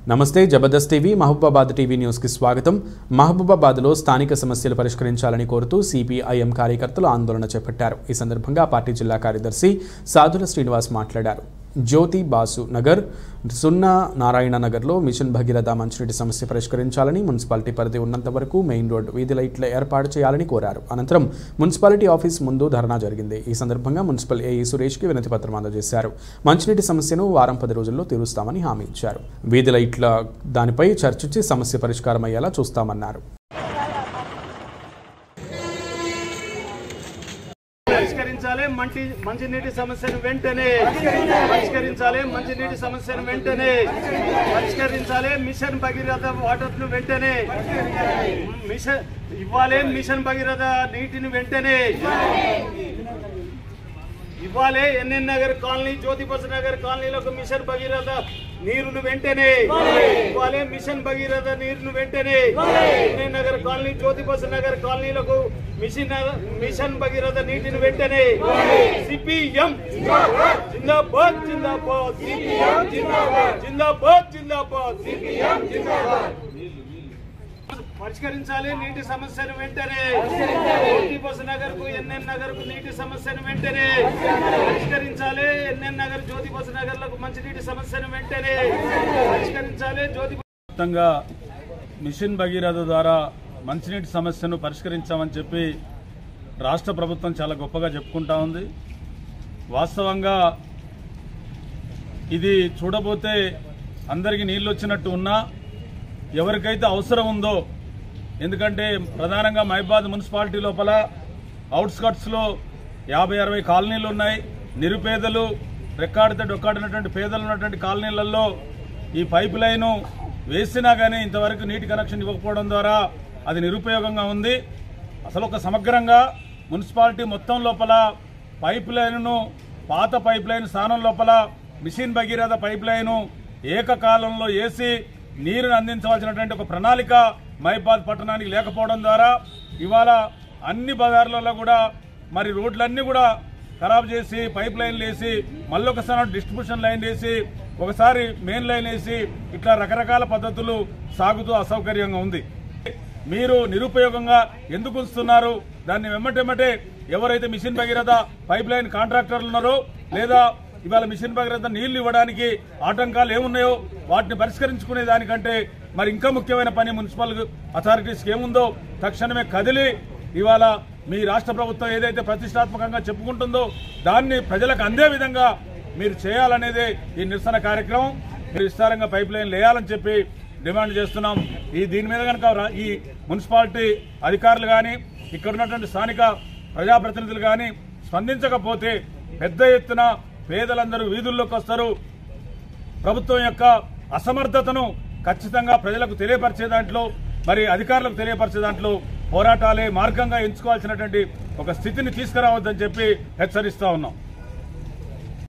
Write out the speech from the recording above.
నమస్తే Jabardasth TV Mahabubabad TV న్యూస్కి స్వాగతం మహబూబాబాద్లో స్థానిక సమస్యలు పరిష్కరించాలని కోరుతూ సిపిఐఎం కార్యకర్తలు ఆందోళన చేపట్టారు ఈ సందర్భంగా పార్టీ జిల్లా కార్యదర్శి సాధుల శ్రీనివాస్ మాట్లాడారు జ్యోతి బాసు నగర్ సున్నా నారాయణ నగర్లో మిషన్ భగీరథ మంచినీటి సమస్య పరిష్కరించాలని మున్సిపాలిటీ పరిధి ఉన్నంత వరకు మెయిన్ రోడ్ వీధి లైట్ల ఏర్పాటు చేయాలని కోరారు అనంతరం మున్సిపాలిటీ ఆఫీస్ ముందు ధర్నా జరిగింది ఈ సందర్భంగా మున్సిపల్ ఏఈ సురేష్కి వినతి పత్రం అందజేశారు మంచినీటి సమస్యను వారం పది రోజుల్లో తీరుస్తామని హామీ ఇచ్చారు వీధి లైట్ల దానిపై చర్చించి సమస్య పరిష్కారం అయ్యేలా చూస్తామన్నారు పరిష్కరించాలి మంచి మంచినీటి సమస్యను వెంటనే పరిష్కరించాలి మంచినీటి సమస్యను వెంటనే పరిష్కరించాలి మిషన్ భగీరథ వాటర్ ను వెంటనే మిషన్ ఇవ్వాలి మిషన్ భగీరథ నీటిని వెంటనే ఇవ్వాలి ఎన్ఎన్ నగర్ కాలనీ జ్యోతి బస్ నగర్ కాలనీలకు మిషన్ భగీరథ నీరును వెంటనే ఇవ్వాలి మిషన్ భగీరథ నీరును వెంటనే ఎన్ఎన్ నగర్ కాలనీ జ్యోతి బస్ నగర్ కాలనీలకు మిషన్ మిషన్ భగీరథ నీటిని వెంటనే సిపిఎం జిందాబాద్ జిందాబాద్ సిపిఎం జిందాబాద్ జిందాబాద్ జిందాబాద్ సిపిఎం జిందాబాద్ పరిష్కరించాలి నీటి సమస్యను వెంటనే జ్యోతి బస్ నగర్ కు ఎన్ఎన్ నగర్ కు నీటి సమస్యను వెంటనే పరిష్కరించాలి ఎన్ఎన్ నగర్ జ్యోతి బస్ నగర్ లకు మంచినీటి సమస్యను వెంటనే పరిష్కరించాలి జ్యోతి మొత్తంగా మిషన్ భగీరథ ద్వారా మంచినీటి సమస్యను పరిష్కరించామని చెప్పి రాష్ట్ర ప్రభుత్వం చాలా గొప్పగా చెప్పుకుంటా ఉంది వాస్తవంగా ఇది చూడబోతే అందరికీ నీళ్ళు వచ్చినట్టు ఉన్నా ఎవరికైతే అవసరం ఉందో ఎందుకంటే ప్రధానంగా మహిబాద్ మున్సిపాలిటీ లోపల అవుట్స్కట్స్లో యాభై అరవై కాలనీలు ఉన్నాయి నిరుపేదలు రెక్కాడితే డొక్కాడినటువంటి పేదలు ఉన్నటువంటి కాలనీలలో ఈ పైప్ లైను వేసినా కానీ ఇంతవరకు నీటి కనెక్షన్ ఇవ్వకపోవడం ద్వారా అది నిరుపయోగంగా ఉంది అసలు ఒక సమగ్రంగా మున్సిపాలిటీ మొత్తం లోపల పైప్ లైన్ను పాత పైప్ లైన్ స్థానం లోపల మిషన్ భగీరథ పైప్ లైను ఏకకాలంలో వేసి నీరుని అందించవలసినటువంటి ఒక ప్రణాళిక మైబాద్ పట్టణానికి లేకపోవడం ద్వారా ఇవాళ అన్ని బజార్లలో కూడా మరి రోడ్లన్నీ కూడా ఖరాబ్ చేసి పైప్ లైన్లు వేసి మళ్ళొకసారి డిస్ట్రిబ్యూషన్ లైన్ వేసి ఒకసారి మెయిన్ లైన్ వేసి ఇట్లా రకరకాల పద్ధతులు సాగుతూ అసౌకర్యంగా ఉంది మీరు నిరుపయోగంగా ఎందుకు ఉంచుతున్నారు దాన్ని వెమ్మటెమ్మటే ఎవరైతే మిషన్ భగీరథ పైప్ లైన్ కాంట్రాక్టర్లు ఉన్నారో లేదా ఇవాళ మిషన్ భగీరథ నీళ్లు ఇవ్వడానికి ఆటంకాలు ఏమున్నాయో వాటిని పరిష్కరించుకునే దానికంటే మరి ఇంకా ముఖ్యమైన పని మున్సిపల్ అథారిటీస్కి ఏముందో తక్షణమే కదిలి ఇవాళ మీ రాష్ట్ర ప్రభుత్వం ఏదైతే ప్రతిష్టాత్మకంగా చెప్పుకుంటుందో దాన్ని ప్రజలకు అందే విధంగా మీరు చేయాలనేదే ఈ నిరసన కార్యక్రమం మీరు విస్తారంగా పైప్ లైన్ వేయాలని చెప్పి డిమాండ్ చేస్తున్నాం ఈ దీని మీద కనుక రా- ఈ మున్సిపాలిటీ అధికారులు కానీ ఇక్కడ ఉన్నటువంటి స్థానిక ప్రజాప్రతినిధులు కానీ స్పందించకపోతే పెద్ద ఎత్తున పేదలందరూ వీధుల్లోకి వస్తారు ప్రభుత్వం యొక్క అసమర్థతను ఖచ్చితంగా ప్రజలకు తెలియపరిచే దాంట్లో మరి అధికారులకు తెలియపరిచే దాంట్లో పోరాటాలే మార్గంగా ఎంచుకోవాల్సినటువంటి ఒక స్థితిని తీసుకురావద్దని చెప్పి హెచ్చరిస్తా ఉన్నాం